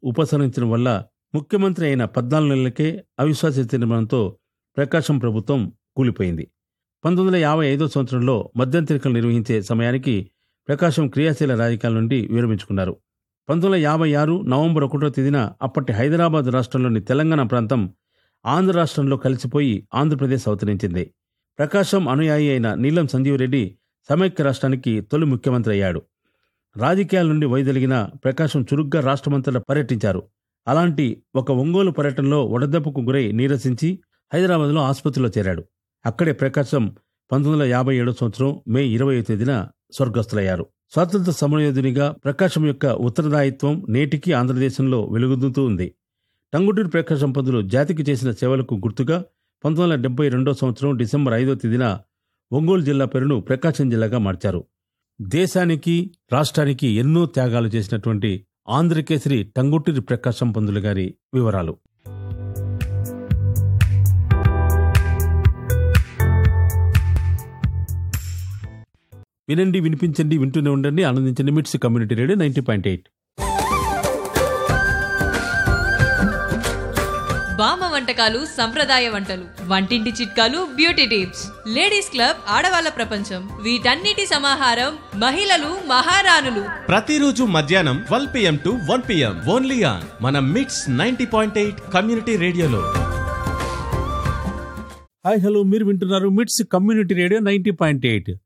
ఉపసంహరించడం వల్ల ముఖ్యమంత్రి అయిన పద్నాలుగు నెలలకే అవిశ్వాస తీర్మానంతో ప్రకాశం ప్రభుత్వం కూలిపోయింది పంతొమ్మిది వందల యాభై ఐదో సంవత్సరంలో మధ్యంతర ఎన్నికలు నిర్వహించే సమయానికి ప్రకాశం క్రియాశీల రాజకీయాల నుండి విరమించుకున్నారు పంతొమ్మిది వందల యాభై ఆరు నవంబర్ ఒకటో తేదీన అప్పటి హైదరాబాద్ రాష్ట్రంలోని తెలంగాణ ప్రాంతం ఆంధ్ర రాష్ట్రంలో కలిసిపోయి ఆంధ్రప్రదేశ్ అవతరించింది ప్రకాశం అనుయాయి అయిన నీలం సంజీవరెడ్డి సమైక్య రాష్ట్రానికి తొలి ముఖ్యమంత్రి అయ్యాడు రాజకీయాల నుండి వైదొలిగిన ప్రకాశం చురుగ్గా రాష్ట్రమంతటా పర్యటించారు అలాంటి ఒక ఒంగోలు పర్యటనలో వడదెబ్బకు గురై నీరసించి హైదరాబాద్లో ఆసుపత్రిలో చేరాడు అక్కడే ప్రకాశం పంతొమ్మిది వందల యాభై ఏడో సంవత్సరం మే ఇరవై తేదీన స్వర్గస్థులయ్యారు స్వాతంత్ర సమరయోధునిగా ప్రకాశం యొక్క ఉత్తరదాయిత్వం నేటికి ఆంధ్రదేశంలో వెలుగుతూ ఉంది టంగుటూరి ప్రకాశం పంతులు జాతికి చేసిన సేవలకు గుర్తుగా పంతొమ్మిది వందల డెబ్బై రెండో సంవత్సరం డిసెంబర్ ఐదో తేదీన ఒంగోలు జిల్లా పేరును ప్రకాశం జిల్లాగా మార్చారు దేశానికి రాష్ట్రానికి ఎన్నో త్యాగాలు చేసినటువంటి ఆంధ్రకేసరి టంగుటూరి ప్రకాశం పంతులు గారి వివరాలు వినండి వినిపించండి వింటూనే ఉండండి ఆనందించండి MITS community radio ninety point eight బామ్మ వంటకాలు సంప్రదాయ వంటలు వంటింటి చిట్కాలు బ్యూటీ టిప్స్ లేడీస్ క్లబ్ ఆడవాళ్ళ ప్రపంచం వీటన్నిటి సమాహారం మహిళలు మహారాణులు ప్రతిరోజు మధ్యాహ్నం twelve PM to one PM only on మన MITS ninety point eight community రేడియోలో హాయ్ హలో మీరు వింటున్నారు MITS community radio ninety point eight